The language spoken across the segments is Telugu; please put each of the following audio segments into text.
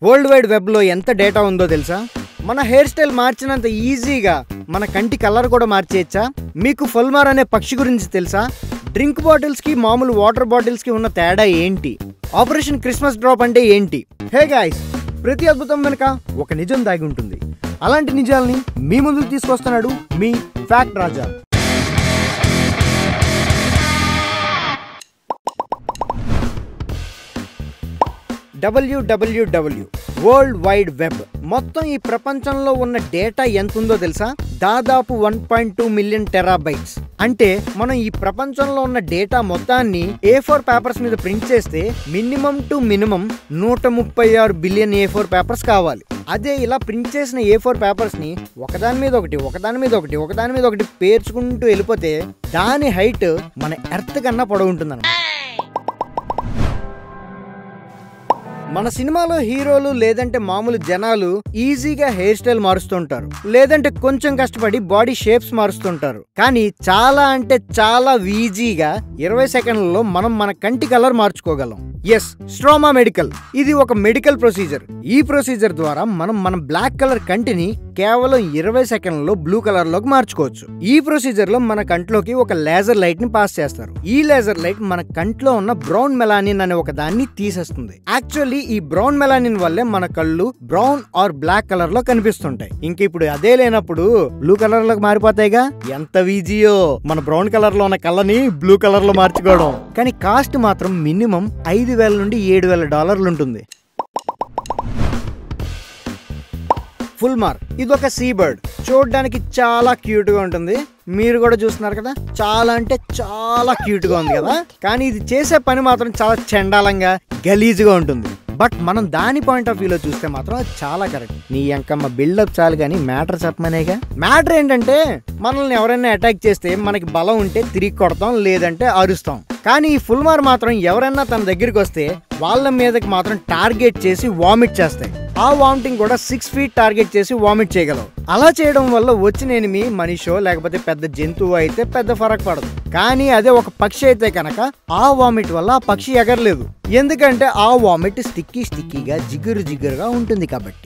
వరల్డ్ వైడ్ వెబ్లో ఎంత డేటా ఉందో తెలుసా మన హెయిర్ స్టైల్ మార్చినంత ఈజీగా మన కంటి కలర్ కూడా మార్చేయచ్చా మీకు ఫుల్మార్ అనే పక్షి గురించి తెలుసా డ్రింక్ బాటిల్స్కి మామూలు వాటర్ బాటిల్స్కి ఉన్న తేడా ఏంటి ఆపరేషన్ క్రిస్మస్ డ్రాప్ అంటే ఏంటి హే గాయ్స్ ప్రతి అద్భుతం వెనుక ఒక నిజం దాగి ఉంటుంది అలాంటి నిజాల్ని మీ ముందుకు తీసుకొస్తున్నాడు మీ fact Raja W W W world wide web మొత్తం ఈ ప్రపంచంలో ఉన్న డేటా ఎంత ఉందో తెలుసా దాదాపు one point two million terabytes అంటే మనం ఈ ప్రపంచంలో ఉన్న డేటా మొత్తాన్ని ఏ ఫోర్ పేపర్స్ మీద ప్రింట్ చేస్తే మినిమం టు మినిమం నూట ముప్పై ఆరు బిలియన్ ఏ ఫోర్ పేపర్స్ కావాలి అదే ఇలా ప్రింట్ చేసిన ఏ ఫోర్ పేపర్స్ ని ఒకదాని మీద ఒకటి ఒకదాని మీద ఒకటి ఒకదాని మీద ఒకటి పేర్చుకుంటూ వెళ్ళిపోతే దాని హైట్ మన ఎర్త్ కన్నా పొడవు ఉంటుంది మన సినిమాలో హీరోలు లేదంటే మామూలు జనాలు ఈజీగా హెయిర్ స్టైల్ మారుస్తుంటారు లేదంటే కొంచెం కష్టపడి బాడీ షేప్స్ మారుస్తుంటారు కానీ చాలా అంటే చాలా ఈజీగా ఇరవై సెకండ్లలో మనం మన కంటి కలర్ మార్చుకోగలం ఎస్ స్ట్రోమా మెడికల్ ఇది ఒక మెడికల్ ప్రొసీజర్ ఈ ప్రొసీజర్ ద్వారా మనం మన బ్లాక్ కలర్ కంటిని కేవలం ఇరవై సెకండ్లలో బ్లూ కలర్ లోకి మార్చుకోవచ్చు ఈ ప్రొసీజర్ లో మన కంట్లోకి ఒక లేజర్ లైట్ ని పాస్ చేస్తారు ఈ లేజర్ లైట్ మన కంట్లో ఉన్న బ్రౌన్ మెలానిన్ అనే ఒక దాన్ని తీసేస్తుంది యాక్చువల్లీ ఈ బ్రౌన్ మెలానిన్ వల్లే మన కళ్ళు బ్రౌన్ ఆర్ బ్లాక్ కలర్ లో కనిపిస్తుంటాయి ఇంక ఇప్పుడు అదే లేనప్పుడు బ్లూ కలర్ లోకి మారిపోతాయిగా ఎంత ఈజీయో మన బ్రౌన్ కలర్ లో ఉన్న కళ్ళని బ్లూ కలర్ లో మార్చుకోవడం కానీ కాస్ట్ మాత్రం మినిమం ఐదు వేల నుండి ఏడు వేల డాలర్లు ఉంటుంది ఫుల్ మార్ ఇది ఒక సీ బర్డ్ చూడడానికి చాలా క్యూట్ గా ఉంటుంది మీరు కూడా చూస్తున్నారు కదా చాలా అంటే చాలా క్యూట్ గా ఉంది కదా కానీ ఇది చేసే పని మాత్రం చాలా చండాలంగా గలీజ్గా ఉంటుంది బట్ మనం దాని పాయింట్ ఆఫ్ వ్యూలో చూస్తే మాత్రం అది చాలా కరెక్ట్ నీ ఎంకమ్మ బిల్డప్ చాలు కానీ మ్యాటర్ చెప్పమనేగా మ్యాటర్ ఏంటంటే మనల్ని ఎవరైనా అటాక్ చేస్తే మనకి బలం ఉంటే తిరిగి కొడతాం లేదంటే అరుస్తాం కానీ ఈ ఫుల్ మార్ మాత్రం ఎవరైనా తన దగ్గరికి వస్తే వాళ్ళ మీదకి మాత్రం టార్గెట్ చేసి వామిట్ చేస్తాయి ఆ వామిటింగ్ కూడా సిక్స్ ఫీట్ టార్గెట్ చేసి వామిట్ చేయగలవు అలా చేయడం వల్ల వచ్చిన ఎనిమి మనిషో లేకపోతే పెద్ద జంతువు అయితే పెద్ద ఫరక్ పడదు కానీ అదే ఒక పక్షి అయితే కనుక ఆ వామిట్ వల్ల ఆ పక్షి ఎగరలేదు ఎందుకంటే ఆ వామిట్ స్టిక్కీ స్టిక్కీగా జిగురు జిగురుగా ఉంటుంది కాబట్టి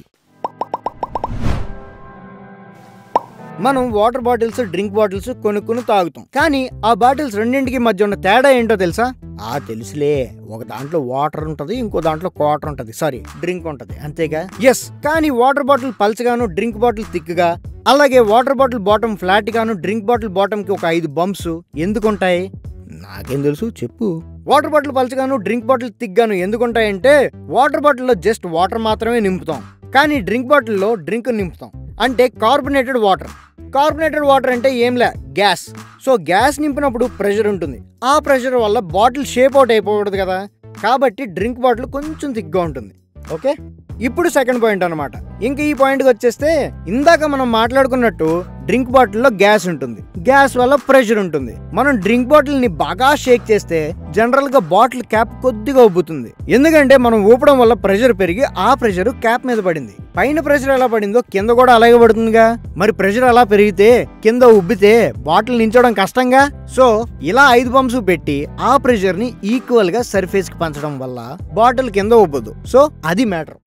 మనం వాటర్ బాటిల్స్ డ్రింక్ బాటిల్స్ కొనుక్కుని తాగుతాం కానీ ఆ బాటిల్స్ రెండింటికి మధ్య ఉన్న తేడా ఏంటో తెలుసా ఆ తెలుసులే ఒక దాంట్లో వాటర్ ఉంటది ఇంకో దాంట్లో క్వాటర్ ఉంటది సారీ డ్రింక్ ఉంటది అంతేగా ఎస్ కానీ వాటర్ బాటిల్ పల్చగాను డ్రింక్ బాటిల్ థిక్గా అలాగే వాటర్ బాటిల్ బాటమ్ ఫ్లాట్ గాను డ్రింక్ బాటిల్ బాటమ్ కి ఒక ఐదు బంప్స్ ఎందుకుంటాయి నాకేం తెలుసు చెప్పు వాటర్ బాటిల్ పల్చగాను డ్రింక్ బాటిల్ తిగ్గాను ఎందుకుంటాయంటే వాటర్ బాటిల్లో జస్ట్ వాటర్ మాత్రమే నింపుతాం కానీ డ్రింక్ బాటిల్లో డ్రింక్ నింపుతాం అంటే కార్బొనేటెడ్ వాటర్ కార్బొనేటెడ్ వాటర్ అంటే ఏంలే గ్యాస్ సో గ్యాస్ నింపినప్పుడు ప్రెషర్ ఉంటుంది ఆ ప్రెషర్ వల్ల బాటిల్ షేప్ అవుట్ అయిపోకూడదు కదా కాబట్టి డ్రింక్ బాటిల్ కొంచెం థిక్గా ఉంటుంది ఓకే ఇప్పుడు సెకండ్ పాయింట్ అనమాట ఇంకా ఈ పాయింట్కి వచ్చేస్తే ఇందాక మనం మాట్లాడుకున్నట్టు డ్రింక్ బాటిల్లో గ్యాస్ ఉంటుంది గ్యాస్ వల్ల ప్రెషర్ ఉంటుంది మనం డ్రింక్ బాటిల్ ని బాగా షేక్ చేస్తే జనరల్ గా బాటిల్ క్యాప్ కొద్దిగా ఉబ్బుతుంది ఎందుకంటే మనం ఊపడం వల్ల ప్రెషర్ పెరిగి ఆ ప్రెషర్ క్యాప్ మీద పడింది పైన ప్రెషర్ ఎలా పడిందో కింద కూడా అలాగే పడుతుందిగా మరి ప్రెషర్ అలా పెరిగితే కింద ఉబ్బితే బాటిల్ నించోవడం కష్టంగా సో ఇలా ఐదు పంప్స్ పెట్టి ఆ ప్రెషర్ ని ఈక్వల్ గా సర్ఫేస్ కి పంచడం వల్ల బాటిల్ కింద ఉబ్బదు సో అది మ్యాటర్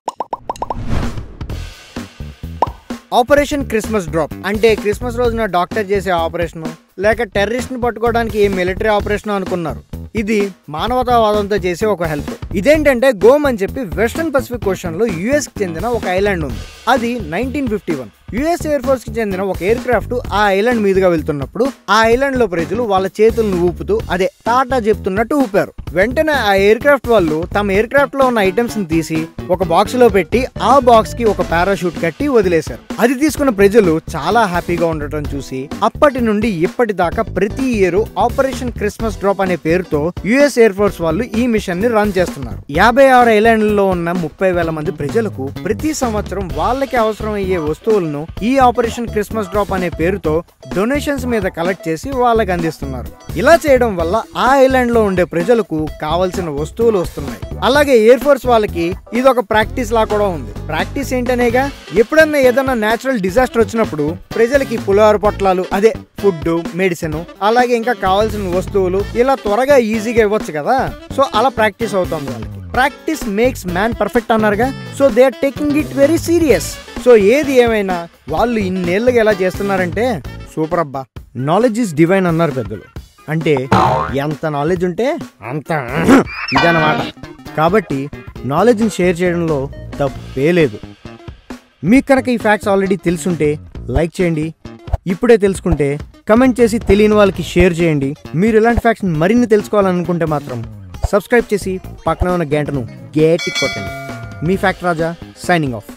ఆపరేషన్ క్రిస్మస్ డ్రాప్ అంటే క్రిస్మస్ రోజున డాక్టర్ చేసే ఆపరేషన్ లేక టెర్రరిస్ట్ ని పట్టుకోవడానికి ఏ మిలిటరీ ఆపరేషన్ అనుకున్నారు ఇది మానవతావాదంతో చేసే ఒక హెల్ప్ ఇదేంటంటే గోమ్ అని చెప్పి వెస్టర్న్ పసిఫిక్ ఓషన్ లో యుఎస్ కి చెందిన ఒక ఐలాండ్ ఉంది అది nineteen fifty one US Air Force కి చెందిన ఒక ఎయిర్ క్రాఫ్ట్ ఆ ఐలాండ్ మీదుగా వెళ్తున్నప్పుడు ఆ ఐలాండ్ లో ప్రజలు వాళ్ళ చేతులను ఊపుతూ అదే టాటా చెప్తున్నట్టు ఊపారు వెంటనే ఆ ఎయిర్ క్రాఫ్ట్ వాళ్ళు తమ ఎయిర్ క్రాఫ్ట్ లో ఉన్న ఐటమ్స్ ని తీసి ఒక బాక్స్ లో పెట్టి ఆ బాక్స్ కి ఒక పారాషూట్ కట్టి వదిలేశారు అది తీసుకున్న ప్రజలు చాలా హ్యాపీగా ఉండటం చూసి అప్పటి నుండి ఇప్పటి దాకా ప్రతి ఇయర్ ఆపరేషన్ క్రిస్మస్ డ్రాప్ అనే పేరుతో యుఎస్ ఎయిర్ ఫోర్స్ వాళ్ళు ఈ మిషన్ ని రన్ చేస్తున్నారు యాభై ఆరు ఐలాండ్లలో ఉన్న ముప్పై వేల మంది ప్రజలకు ప్రతి సంవత్సరం వాళ్ళకి అవసరం అయ్యే వస్తువులను ఈ ఆపరేషన్ క్రిస్మస్ డ్రాప్ అనే పేరుతో డొనేషన్స్ మీద కలెక్ట్ చేసి వాళ్ళకి అందిస్తున్నారు ఇలా చేయడం వల్ల ఆ ఐలాండ్ లో ఉండే ప్రజలకు కావాల్సిన వస్తువులు వస్తున్నాయి అలాగే ఎయిర్ ఫోర్స్ వాళ్ళకి ఇది ఒక ప్రాక్టీస్ లా కూడా ఉంది ప్రాక్టీస్ ఏంటనేగా ఎప్పుడన్నా ఏదన్నా నేచురల్ డిజాస్టర్ వచ్చినప్పుడు ప్రజలకి పులిహోర పొట్లాలు అదే ఫుడ్ మెడిసిన్ అలాగే ఇంకా కావాల్సిన వస్తువులు ఇలా త్వరగా ఈజీగా ఇవ్వచ్చు కదా సో అలా ప్రాక్టీస్ అవుతుంది వాళ్ళకి ప్రాక్టీస్ మేక్స్ మ్యాన్ పర్ఫెక్ట్ అన్నారుగా so they are taking it very serious so ఏది ఏమైనా వాళ్ళు ఇన్నేళ్ళుగా ఎలా చేస్తున్నారంటే సూపర్ అబ్బా నాలెడ్జ్ ఇస్ డివైన్ అన్నారు పెద్దలు అంటే ఎంత నాలెడ్జ్ ఉంటే అంత ఇదన్నమాట కాబట్టి నాలెడ్జ్ని షేర్ చేయడంలో తప్పే లేదు మీకు కనుక ఈ ఫ్యాక్ట్స్ ఆల్రెడీ తెలుసుంటే లైక్ చేయండి ఇప్పుడే తెలుసుకుంటే కమెంట్ చేసి తెలియని వాళ్ళకి షేర్ చేయండి మీరు ఇలాంటి ఫ్యాక్ట్స్ మరిన్ని తెలుసుకోవాలనుకుంటే మాత్రం సబ్స్క్రైబ్ చేసి పక్కన ఉన్న గంటను గేటి కొట్టండి మీ ఫ్యాక్ట్ రాజా సైనింగ్ ఆఫ్